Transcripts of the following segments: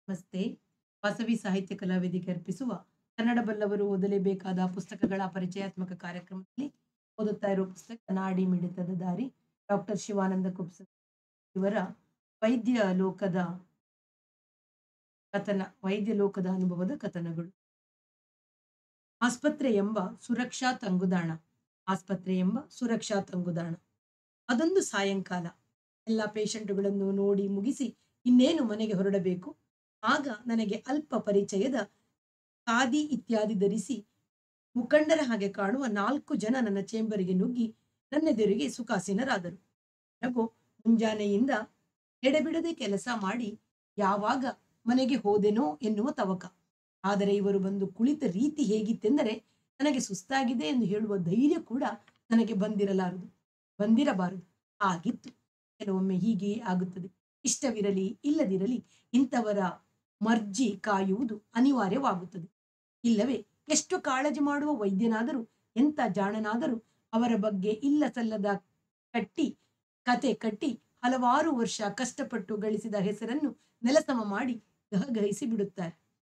ನಮಸ್ತೆ ವಾಸವಿ ಸಾಹಿತ್ಯ ಕಲಾವೇದಿಕೆ ಅರ್ಪಿಸುವ ಕನ್ನಡ ಬಲ್ಲವರು ಓದಲೇಬೇಕಾದ ಪುಸ್ತಕಗಳ ಪರಿಚಯಾತ್ಮಕ ಕಾರ್ಯಕ್ರಮದಲ್ಲಿ ಓದುತ್ತಾ ಇರುವ ಪುಸ್ತಕ ನಾಡಿ ಮಿಡಿತದ ದಾರಿ ಡಾಕ್ಟರ್ ಶಿವಾನಂದ ಕುಪ್ಸ ಇವರ ವೈದ್ಯ ಲೋಕದ ಕಥನ ವೈದ್ಯ ಲೋಕದ ಅನುಭವದ ಕಥನಗಳು ಆಸ್ಪತ್ರೆ ಎಂಬ ಸುರಕ್ಷಾ ತಂಗುದಾಣ ಆಸ್ಪತ್ರೆ ಎಂಬ ಸುರಕ್ಷಾ ತಂಗುದಾಣ ಅದೊಂದು ಸಾಯಂಕಾಲ ಎಲ್ಲ ಪೇಷಂಟುಗಳನ್ನು ನೋಡಿ ಮುಗಿಸಿ ಇನ್ನೇನು ಮನೆಗೆ ಹೊರಡಬೇಕು ಆಗ ನನಗೆ ಅಲ್ಪ ಪರಿಚಯದ ಖಾದಿ ಇತ್ಯಾದಿ ಧರಿಸಿ ಮುಖಂಡರ ಹಾಗೆ ಕಾಣುವ ನಾಲ್ಕು ಜನ ನನ್ನ ಚೇಂಬರಿಗೆ ನುಗ್ಗಿ ನನ್ನೆದುರಿಗೆ ಸುಖಾಸೀನರಾದರು ನನಗೂ ಮುಂಜಾನೆಯಿಂದ ಎಡೆಬಿಡದೆ ಕೆಲಸ ಮಾಡಿ ಯಾವಾಗ ಮನೆಗೆ ಹೋದೆನೋ ಎನ್ನುವ ತವಕ ಆದರೆ ಇವರು ಬಂದು ಕುಳಿತ ರೀತಿ ಹೇಗಿತ್ತೆಂದರೆ ನನಗೆ ಸುಸ್ತಾಗಿದೆ ಎಂದು ಹೇಳುವ ಧೈರ್ಯ ಕೂಡ ನನಗೆ ಬಂದಿರಲಾರದು ಬಂದಿರಬಾರದು ಆಗಿತ್ತು ಕೆಲವೊಮ್ಮೆ ಹೀಗೆ ಆಗುತ್ತದೆ ಇಷ್ಟವಿರಲಿ ಇಲ್ಲದಿರಲಿ ಇಂಥವರ ಮರ್ಜಿ ಕಾಯುವುದು ಅನಿವಾರ್ಯವಾಗುತ್ತದೆ ಇಲ್ಲವೇ ಎಷ್ಟು ಕಾಳಜಿ ಮಾಡುವ ವೈದ್ಯನಾದರೂ ಎಂಥ ಜಾಣನಾದರೂ ಅವರ ಬಗ್ಗೆ ಇಲ್ಲ ಸಲ್ಲದ ಕಟ್ಟಿ ಕತೆ ಕಟ್ಟಿ ಹಲವಾರು ವರ್ಷ ಕಷ್ಟಪಟ್ಟು ಗಳಿಸಿದ ಹೆಸರನ್ನು ನೆಲಸಮ ಮಾಡಿ ಗಹಗಹಿಸಿ ಬಿಡುತ್ತಾರೆ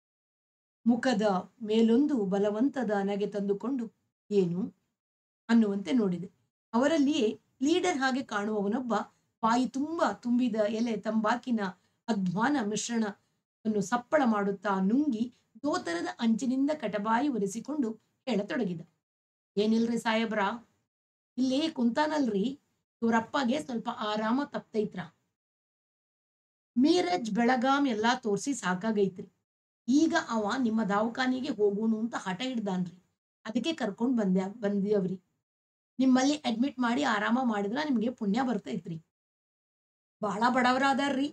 ಮುಖದ ಮೇಲೊಂದು ಬಲವಂತದ ನಗೆ ತಂದುಕೊಂಡು ಏನು ಅನ್ನುವಂತೆ ನೋಡಿದೆ ಅವರಲ್ಲಿಯೇ ಲೀಡರ್ ಹಾಗೆ ಕಾಣುವವನೊಬ್ಬ ಬಾಯಿ ತುಂಬ ತುಂಬಿದ ಎಲೆ ತಂಬಾಕಿನ ಅಧ್ವಾನ ಮಿಶ್ರಣವನ್ನು ಸಪ್ಪಳ ಮಾಡುತ್ತಾ ನುಂಗಿ ದೋತರದ ಅಂಚಿನಿಂದ ಕಟಬಾಯಿ ಒರೆಸಿಕೊಂಡು ಹೇಳತೊಡಗಿದ ಏನಿಲ್ರಿ ಸಾಹೇಬ್ರ ಇಲ್ಲಿ ಕುಂತಾನಲ್ರಿ ಇವ್ರಪ್ಪಗೆ ಸ್ವಲ್ಪ ಆರಾಮ ತಪ್ತೈತ್ರ ಮೀರಜ್ ಬೆಳಗಾಂ ಎಲ್ಲಾ ತೋರ್ಸಿ ಸಾಕಾಗೈತ್ರಿ ಈಗ ಅವ ನಿಮ್ಮ ದವಾಖಾನಿಗೆ ಹೋಗೋನು ಅಂತ ಹಠ ಹಿಡ್ದಾನ್ರಿ ಅದಕ್ಕೆ ಕರ್ಕೊಂಡ್ ಬಂದ್ಯಾ ಬಂದ್ಯವ್ರಿ ನಿಮ್ಮಲ್ಲಿ ಅಡ್ಮಿಟ್ ಮಾಡಿ ಆರಾಮ ಮಾಡಿದ್ರ ನಿಮ್ಗೆ ಪುಣ್ಯ ಬರ್ತೈತ್ರಿ ಬಹಳ ಬಡವರಾದಾರ್ರಿ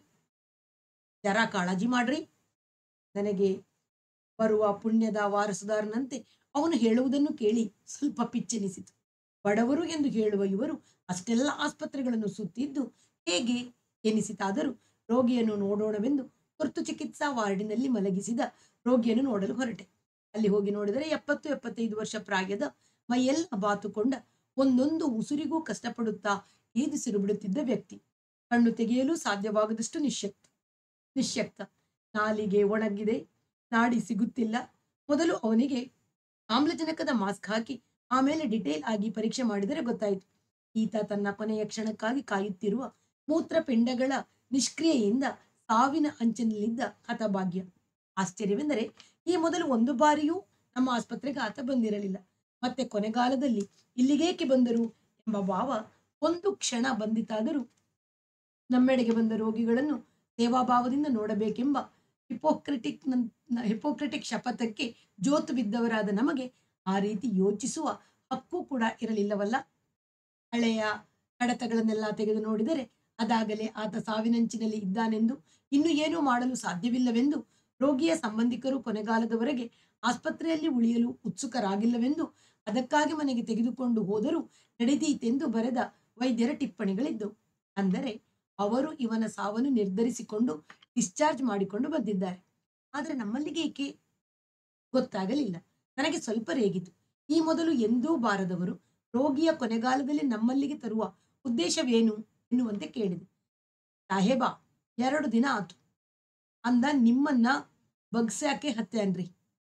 ಜರ ಕಾಳಜಿ ಮಾಡ್ರಿ ನನಗೆ ಬರುವ ಪುಣ್ಯದ ವಾರಸುದಾರನಂತೆ ಅವನು ಹೇಳುವುದನ್ನು ಕೇಳಿ ಸ್ವಲ್ಪ ಪಿಚ್ಚೆನಿಸಿತು ಬಡವರು ಎಂದು ಹೇಳುವ ಇವರು ಅಷ್ಟೆಲ್ಲ ಆಸ್ಪತ್ರೆಗಳನ್ನು ಸುತ್ತಿದ್ದು ಹೇಗೆ ಎನಿಸಿತಾದರೂ ರೋಗಿಯನ್ನು ನೋಡೋಣವೆಂದು ತುರ್ತು ಚಿಕಿತ್ಸಾ ವಾರ್ಡಿನಲ್ಲಿ ಮಲಗಿಸಿದ ರೋಗಿಯನ್ನು ನೋಡಲು ಹೊರಟೆ ಅಲ್ಲಿ ಹೋಗಿ ನೋಡಿದರೆ ಎಪ್ಪತ್ತು ಎಪ್ಪತ್ತೈದು ವರ್ಷ ಪ್ರಾಯದ ಮೈಯೆಲ್ಲ ಬಾತುಕೊಂಡ ಒಂದೊಂದು ಉಸುರಿಗೂ ಕಷ್ಟಪಡುತ್ತಾ ಈದಿಸಿರು ಬಿಡುತ್ತಿದ್ದ ವ್ಯಕ್ತಿ ಕಣ್ಣು ತೆಗೆಯಲು ಸಾಧ್ಯವಾಗದಷ್ಟು ನಿಶ್ಶಕ್ತ ನಿಶ್ಶಕ್ತ ನಾಲಿಗೆ ಒಣಗಿದೆ ನಾಡಿ ಸಿಗುತ್ತಿಲ್ಲ ಮೊದಲು ಅವನಿಗೆ ಆಮ್ಲಜನಕದ ಮಾಸ್ಕ್ ಹಾಕಿ ಆಮೇಲೆ ಡಿಟೇಲ್ ಆಗಿ ಪರೀಕ್ಷೆ ಮಾಡಿದರೆ ಗೊತ್ತಾಯಿತು ಈತ ತನ್ನ ಕೊನೆಯ ಕ್ಷಣಕ್ಕಾಗಿ ಕಾಯುತ್ತಿರುವ ಮೂತ್ರಪಿಂಡಗಳ ನಿಷ್ಕ್ರಿಯೆಯಿಂದ ಸಾವಿನ ಅಂಚಿನಲ್ಲಿದ್ದ ಹತಭಾಗ್ಯ ಆಶ್ಚರ್ಯವೆಂದರೆ ಈ ಮೊದಲು ಒಂದು ಬಾರಿಯೂ ನಮ್ಮ ಆಸ್ಪತ್ರೆಗೆ ಆತ ಬಂದಿರಲಿಲ್ಲ ಮತ್ತೆ ಕೊನೆಗಾಲದಲ್ಲಿ ಇಲ್ಲಿಗೇಕೆ ಬಂದರು ಎಂಬ ಭಾವ ಒಂದು ಕ್ಷಣ ಬಂದಿತಾದರೂ ನಮ್ಮೆಡೆಗೆ ಬಂದ ರೋಗಿಗಳನ್ನು ಸೇವಾಭಾವದಿಂದ ನೋಡಬೇಕೆಂಬ ಹಿಪೋಕ್ರೆಟಿಕ್ ಹಿಪೋಕ್ರೆಟಿಕ್ ಶಪಥಕ್ಕೆ ಜೋತು ಬಿದ್ದವರಾದ ನಮಗೆ ಆ ರೀತಿ ಯೋಚಿಸುವ ಹಕ್ಕು ಕೂಡ ಇರಲಿಲ್ಲವಲ್ಲ ಹಳೆಯ ಕಡತಗಳನ್ನೆಲ್ಲ ತೆಗೆದು ನೋಡಿದರೆ ಅದಾಗಲೇ ಆತ ಸಾವಿನಂಚಿನಲ್ಲಿ ಇದ್ದಾನೆಂದು ಇನ್ನು ಏನೂ ಮಾಡಲು ಸಾಧ್ಯವಿಲ್ಲವೆಂದು ರೋಗಿಯ ಸಂಬಂಧಿಕರು ಕೊನೆಗಾಲದವರೆಗೆ ಆಸ್ಪತ್ರೆಯಲ್ಲಿ ಉಳಿಯಲು ಉತ್ಸುಕರಾಗಿಲ್ಲವೆಂದು ಅದಕ್ಕಾಗಿ ಮನೆಗೆ ತೆಗೆದುಕೊಂಡು ಹೋದರೂ ನಡೆದೀತೆಂದು ಬರೆದ ವೈದ್ಯರ ಟಿಪ್ಪಣಿಗಳಿದ್ದವು ಅಂದರೆ ಅವರು ಇವನ ಸಾವನ್ನು ನಿರ್ಧರಿಸಿಕೊಂಡು ಡಿಸ್ಚಾರ್ಜ್ ಮಾಡಿಕೊಂಡು ಬಂದಿದ್ದಾರೆ ಆದರೆ ನಮ್ಮಲ್ಲಿಗೆ ಏಕೆ ಗೊತ್ತಾಗಲಿಲ್ಲ ನನಗೆ ಸ್ವಲ್ಪ ರೇಗಿತು ಈ ಮೊದಲು ಎಂದೂ ಬಾರದವರು ರೋಗಿಯ ಕೊನೆಗಾಲದಲ್ಲಿ ನಮ್ಮಲ್ಲಿಗೆ ತರುವ ಉದ್ದೇಶವೇನು ಎನ್ನುವಂತೆ ಕೇಳಿದೆ ಸಾಹೇಬ ಎರಡು ದಿನ ಆತು ಅಂದ ನಿಮ್ಮನ್ನ ಬಗ್ಸ್ಯಾಕೆ ಹತ್ತೆ ಅನ್ರಿ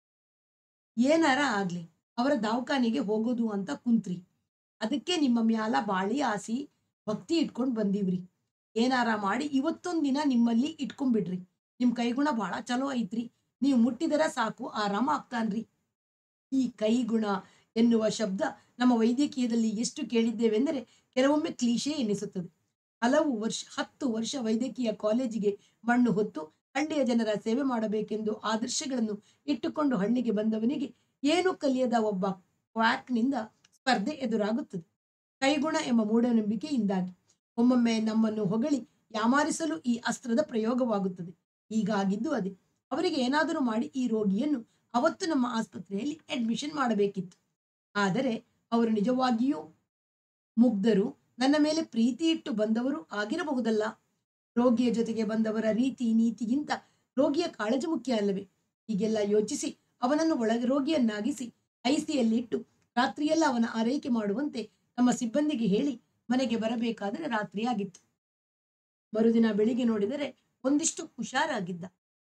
ಏನಾರ ಆಗ್ಲಿ ಅವರ ದವಾಖಾನೆಗೆ ಹೋಗೋದು ಅಂತ ಕುಂತ್ರಿ ಅದಕ್ಕೆ ನಿಮ್ಮ ಮ್ಯಾಲ ಬಾಳಿ ಆಸಿ ಭಕ್ತಿ ಇಟ್ಕೊಂಡು ಬಂದೀವ್ರಿ ಏನಾರ ಮಾಡಿ ಇವತ್ತೊಂದ್ ದಿನ ನಿಮ್ಮಲ್ಲಿ ಇಟ್ಕೊಂಡ್ಬಿಡ್ರಿ ನಿಮ್ ಕೈಗುಣ ಬಹಳ ಚಲೋ ಐತ್ರಿ ನೀವು ಮುಟ್ಟಿದರ ಸಾಕು ಆರಾಮ ಆಗ್ತಾನ್ರಿ ಈ ಕೈಗುಣ ಎನ್ನುವ ಶಬ್ದ ನಮ್ಮ ವೈದ್ಯಕೀಯದಲ್ಲಿ ಎಷ್ಟು ಕೇಳಿದ್ದೇವೆಂದರೆ ಕೆಲವೊಮ್ಮೆ ಕ್ಲೀಶೆ ಎನ್ನಿಸುತ್ತದೆ ಹಲವು ವರ್ಷ ಹತ್ತು ವರ್ಷ ವೈದ್ಯಕೀಯ ಕಾಲೇಜಿಗೆ ಮಣ್ಣು ಹೊತ್ತು ಹಳ್ಳಿಯ ಜನರ ಸೇವೆ ಮಾಡಬೇಕೆಂದು ಆದರ್ಶಗಳನ್ನು ಇಟ್ಟುಕೊಂಡು ಹಳ್ಳಿಗೆ ಬಂದವನಿಗೆ ಏನು ಕಲಿಯದ ಒಬ್ಬ ಕ್ವಾಕ್ನಿಂದ ಸ್ಪರ್ಧೆ ಎದುರಾಗುತ್ತದೆ ಕೈಗುಣ ಎಂಬ ಮೂಢನಂಬಿಕೆಯಿಂದಾಗಿ ಒಮ್ಮೊಮ್ಮೆ ನಮ್ಮನ್ನು ಹೊಗಳಿ ಯಾಮಾರಿಸಲು ಈ ಅಸ್ತ್ರದ ಪ್ರಯೋಗವಾಗುತ್ತದೆ ಹೀಗಾಗಿದ್ದು ಅದೇ ಅವರಿಗೆ ಏನಾದರೂ ಮಾಡಿ ಈ ರೋಗಿಯನ್ನು ಅವತ್ತು ನಮ್ಮ ಆಸ್ಪತ್ರೆಯಲ್ಲಿ ಅಡ್ಮಿಷನ್ ಮಾಡಬೇಕಿತ್ತು ಆದರೆ ಅವರು ನಿಜವಾಗಿಯೂ ಮುಗ್ಧರು ನನ್ನ ಮೇಲೆ ಪ್ರೀತಿ ಇಟ್ಟು ಬಂದವರು ಆಗಿರಬಹುದಲ್ಲ ರೋಗಿಯ ಜೊತೆಗೆ ಬಂದವರ ರೀತಿ ನೀತಿಗಿಂತ ರೋಗಿಯ ಕಾಳಜಿ ಮುಖ್ಯ ಅಲ್ಲವೇ ಹೀಗೆಲ್ಲ ಯೋಚಿಸಿ ಅವನನ್ನು ಒಳಗೆ ರೋಗಿಯನ್ನಾಗಿಸಿ ಐಸಿಯಲ್ಲಿ ಇಟ್ಟು ರಾತ್ರಿಯೆಲ್ಲ ಅವನ ಆರೈಕೆ ಮಾಡುವಂತೆ ನಮ್ಮ ಸಿಬ್ಬಂದಿಗೆ ಹೇಳಿ ಮನೆಗೆ ಬರಬೇಕಾದರೆ ರಾತ್ರಿಯಾಗಿತ್ತು ಮರುದಿನ ಬೆಳಿಗ್ಗೆ ನೋಡಿದರೆ ಒಂದಿಷ್ಟು ಹುಷಾರಾಗಿದ್ದ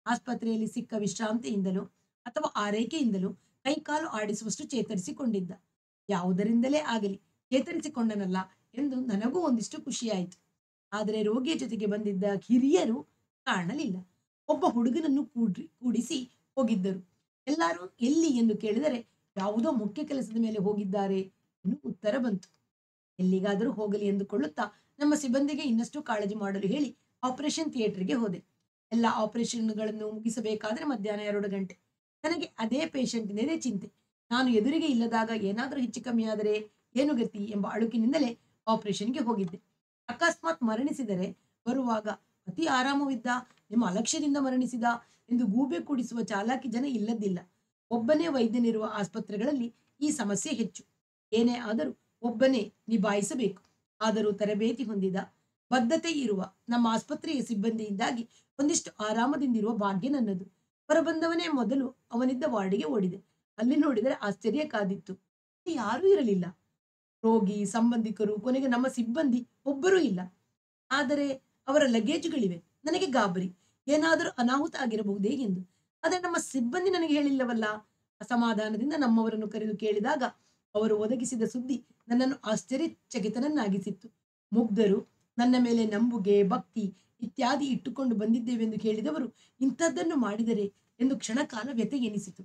ಆಸ್ಪತ್ರೆಯಲ್ಲಿ ಸಿಕ್ಕ ವಿಶ್ರಾಂತಿಯಿಂದಲೋ ಅಥವಾ ಆರೈಕೆಯಿಂದಲೋ ಕೈಕಾಲು ಆಡಿಸುವಷ್ಟು ಚೇತರಿಸಿಕೊಂಡಿದ್ದ ಯಾವುದರಿಂದಲೇ ಆಗಲಿ ಚೇತರಿಸಿಕೊಂಡನಲ್ಲ ಎಂದು ನನಗೂ ಒಂದಿಷ್ಟು ಖುಷಿಯಾಯಿತು ಆದರೆ ರೋಗಿಯ ಜೊತೆಗೆ ಬಂದಿದ್ದ ಹಿರಿಯರು ಕಾಣಲಿಲ್ಲ ಒಬ್ಬ ಹುಡುಗನನ್ನು ಕೂಡ್ರಿ ಕೂಡಿಸಿ ಹೋಗಿದ್ದರು ಎಲ್ಲರೂ ಎಲ್ಲಿ ಎಂದು ಕೇಳಿದರೆ ಯಾವುದೋ ಮುಖ್ಯ ಕೆಲಸದ ಮೇಲೆ ಹೋಗಿದ್ದಾರೆ ಎಂದು ಉತ್ತರ ಬಂತು ಎಲ್ಲಿಗಾದರೂ ಹೋಗಲಿ ಎಂದುಕೊಳ್ಳುತ್ತಾ ನಮ್ಮ ಸಿಬ್ಬಂದಿಗೆ ಇನ್ನಷ್ಟು ಕಾಳಜಿ ಮಾಡಲು ಹೇಳಿ ಆಪರೇಷನ್ ಥಿಯೇಟರ್ಗೆ ಹೋದೆ ಎಲ್ಲ ಆಪರೇಷನ್ಗಳನ್ನು ಮುಗಿಸಬೇಕಾದ್ರೆ ಮಧ್ಯಾಹ್ನ ಎರಡು ಗಂಟೆ ನನಗೆ ಅದೇ ಪೇಷಂಟಿನದೇ ಚಿಂತೆ ನಾನು ಎದುರಿಗೆ ಇಲ್ಲದಾಗ ಏನಾದರೂ ಹೆಚ್ಚು ಕಮ್ಮಿ ಆದರೆ ಏನು ಗತಿ ಎಂಬ ಅಳುಕಿನಿಂದಲೇ ಆಪರೇಷನ್ಗೆ ಹೋಗಿದ್ದೆ ಅಕಸ್ಮಾತ್ ಮರಣಿಸಿದರೆ ಬರುವಾಗ ಅತಿ ಆರಾಮವಿದ್ದ ನಿಮ್ಮ ಅಲಕ್ಷ್ಯದಿಂದ ಮರಣಿಸಿದ ಎಂದು ಗೂಬೆ ಕೂಡಿಸುವ ಚಾಲಾಕಿ ಜನ ಇಲ್ಲದಿಲ್ಲ ಒಬ್ಬನೇ ವೈದ್ಯನಿರುವ ಆಸ್ಪತ್ರೆಗಳಲ್ಲಿ ಈ ಸಮಸ್ಯೆ ಹೆಚ್ಚು ಏನೇ ಆದರೂ ಒಬ್ಬನೇ ನಿಭಾಯಿಸಬೇಕು ಆದರೂ ತರಬೇತಿ ಹೊಂದಿದ ಬದ್ಧತೆ ಇರುವ ನಮ್ಮ ಆಸ್ಪತ್ರೆಯ ಸಿಬ್ಬಂದಿಯಿಂದಾಗಿ ಒಂದಿಷ್ಟು ಆರಾಮದಿಂದಿರುವ ಭಾಗ್ಯ ನನ್ನದು ಹೊರಬಂದವನೇ ಮೊದಲು ಅವನಿದ್ದ ವಾರ್ಡಿಗೆ ಓಡಿದೆ ಅಲ್ಲಿ ನೋಡಿದರೆ ಆಶ್ಚರ್ಯ ಕಾದಿತ್ತು ಅಲ್ಲಿ ಯಾರೂ ಇರಲಿಲ್ಲ ರೋಗಿ ಸಂಬಂಧಿಕರು ಕೊನೆಗೆ ನಮ್ಮ ಸಿಬ್ಬಂದಿ ಒಬ್ಬರೂ ಇಲ್ಲ ಆದರೆ ಅವರ ಲಗೇಜುಗಳಿವೆ ನನಗೆ ಗಾಬರಿ ಏನಾದರೂ ಅನಾಹುತ ಆಗಿರಬಹುದೇ ಎಂದು ಆದರೆ ನಮ್ಮ ಸಿಬ್ಬಂದಿ ನನಗೆ ಹೇಳಿಲ್ಲವಲ್ಲ ಅಸಮಾಧಾನದಿಂದ ನಮ್ಮವರನ್ನು ಕರೆದು ಕೇಳಿದಾಗ ಅವರು ಒದಗಿಸಿದ ಸುದ್ದಿ ನನ್ನನ್ನು ಆಶ್ಚರ್ಯಚಕಿತನನ್ನಾಗಿಸಿತ್ತು ಮುಗ್ಧರು ನನ್ನ ಮೇಲೆ ನಂಬುಗೆ ಭಕ್ತಿ ಇತ್ಯಾದಿ ಇಟ್ಟುಕೊಂಡು ಬಂದಿದ್ದೇವೆಂದು ಕೇಳಿದವರು ಇಂಥದ್ದನ್ನು ಮಾಡಿದರೆ ಎಂದು ಕ್ಷಣಕಾಲ ವ್ಯತೆ ಎನಿಸಿತು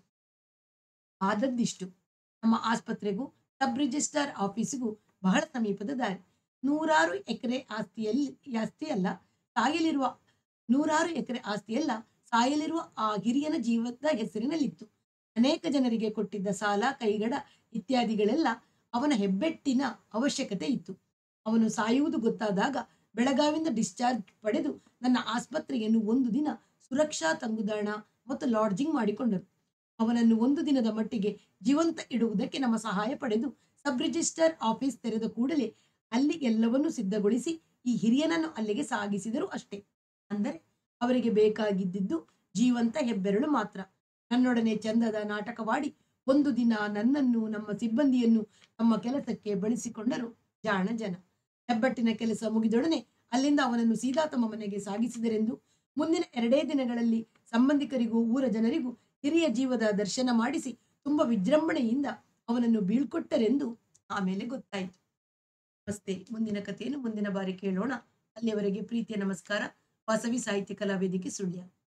ಆದದ್ದಿಷ್ಟು ನಮ್ಮ ಆಸ್ಪತ್ರೆಗೂ ಸಬ್ ರಿಜಿಸ್ಟ್ರಾರ್ ಆಫೀಸಿಗೂ ಬಹಳ ಸಮೀಪದ ದಾರಿ ನೂರಾರು ಎಕರೆ ಆಸ್ತಿಯಲ್ಲಿ ಆಸ್ತಿಯಲ್ಲ ಸಾಯಲಿರುವ ನೂರಾರು ಎಕರೆ ಆಸ್ತಿಯಲ್ಲ ಸಾಯಲಿರುವ ಆ ಹಿರಿಯನ ಜೀವದ ಹೆಸರಿನಲ್ಲಿತ್ತು ಅನೇಕ ಜನರಿಗೆ ಕೊಟ್ಟಿದ್ದ ಸಾಲ ಕೈಗಡ ಇತ್ಯಾದಿಗಳೆಲ್ಲ ಅವನ ಹೆಬ್ಬೆಟ್ಟಿನ ಅವಶ್ಯಕತೆ ಇತ್ತು ಅವನು ಸಾಯುವುದು ಗೊತ್ತಾದಾಗ ಬೆಳಗಾವಿಂದ ಡಿಸ್ಚಾರ್ಜ್ ಪಡೆದು ನನ್ನ ಆಸ್ಪತ್ರೆಯನ್ನು ಒಂದು ದಿನ ಸುರಕ್ಷಾ ತಂಗುದಾಣ ಮತ್ತು ಲಾಡ್ಜಿಂಗ್ ಮಾಡಿಕೊಂಡರು ಅವನನ್ನು ಒಂದು ದಿನದ ಮಟ್ಟಿಗೆ ಜೀವಂತ ಇಡುವುದಕ್ಕೆ ನಮ್ಮ ಸಹಾಯ ಪಡೆದು ಸಬ್ ರಿಜಿಸ್ಟರ್ ಆಫೀಸ್ ತೆರೆದ ಕೂಡಲೇ ಅಲ್ಲಿ ಎಲ್ಲವನ್ನೂ ಸಿದ್ಧಗೊಳಿಸಿ ಈ ಹಿರಿಯನನ್ನು ಅಲ್ಲಿಗೆ ಸಾಗಿಸಿದರು ಅಷ್ಟೇ ಅಂದರೆ ಅವರಿಗೆ ಬೇಕಾಗಿದ್ದಿದ್ದು ಜೀವಂತ ಹೆಬ್ಬೆರಳು ಮಾತ್ರ ನನ್ನೊಡನೆ ಚಂದದ ನಾಟಕವಾಡಿ ಒಂದು ದಿನ ನನ್ನನ್ನು ನಮ್ಮ ಸಿಬ್ಬಂದಿಯನ್ನು ತಮ್ಮ ಕೆಲಸಕ್ಕೆ ಬಳಸಿಕೊಂಡರು ಜಾಣ ಜನ ಹೆಬ್ಬಟ್ಟಿನ ಕೆಲಸ ಮುಗಿದೊಡನೆ ಅಲ್ಲಿಂದ ಅವನನ್ನು ಸೀದಾ ತಮ್ಮ ಮನೆಗೆ ಸಾಗಿಸಿದರೆಂದು ಮುಂದಿನ ಎರಡೇ ದಿನಗಳಲ್ಲಿ ಸಂಬಂಧಿಕರಿಗೂ ಊರ ಜನರಿಗೂ ಹಿರಿಯ ಜೀವದ ದರ್ಶನ ಮಾಡಿಸಿ ತುಂಬಾ ವಿಜೃಂಭಣೆಯಿಂದ ಅವನನ್ನು ಬೀಳ್ಕೊಟ್ಟರೆಂದು ಆಮೇಲೆ ಗೊತ್ತಾಯಿತು ನಮಸ್ತೆ ಮುಂದಿನ ಕಥೆಯನ್ನು ಮುಂದಿನ ಬಾರಿ ಕೇಳೋಣ ಅಲ್ಲಿಯವರೆಗೆ ಪ್ರೀತಿಯ ನಮಸ್ಕಾರ ವಾಸವಿ ಸಾಹಿತ್ಯ ಕಲಾವೇದಿಕೆ ಸುಳ್ಯ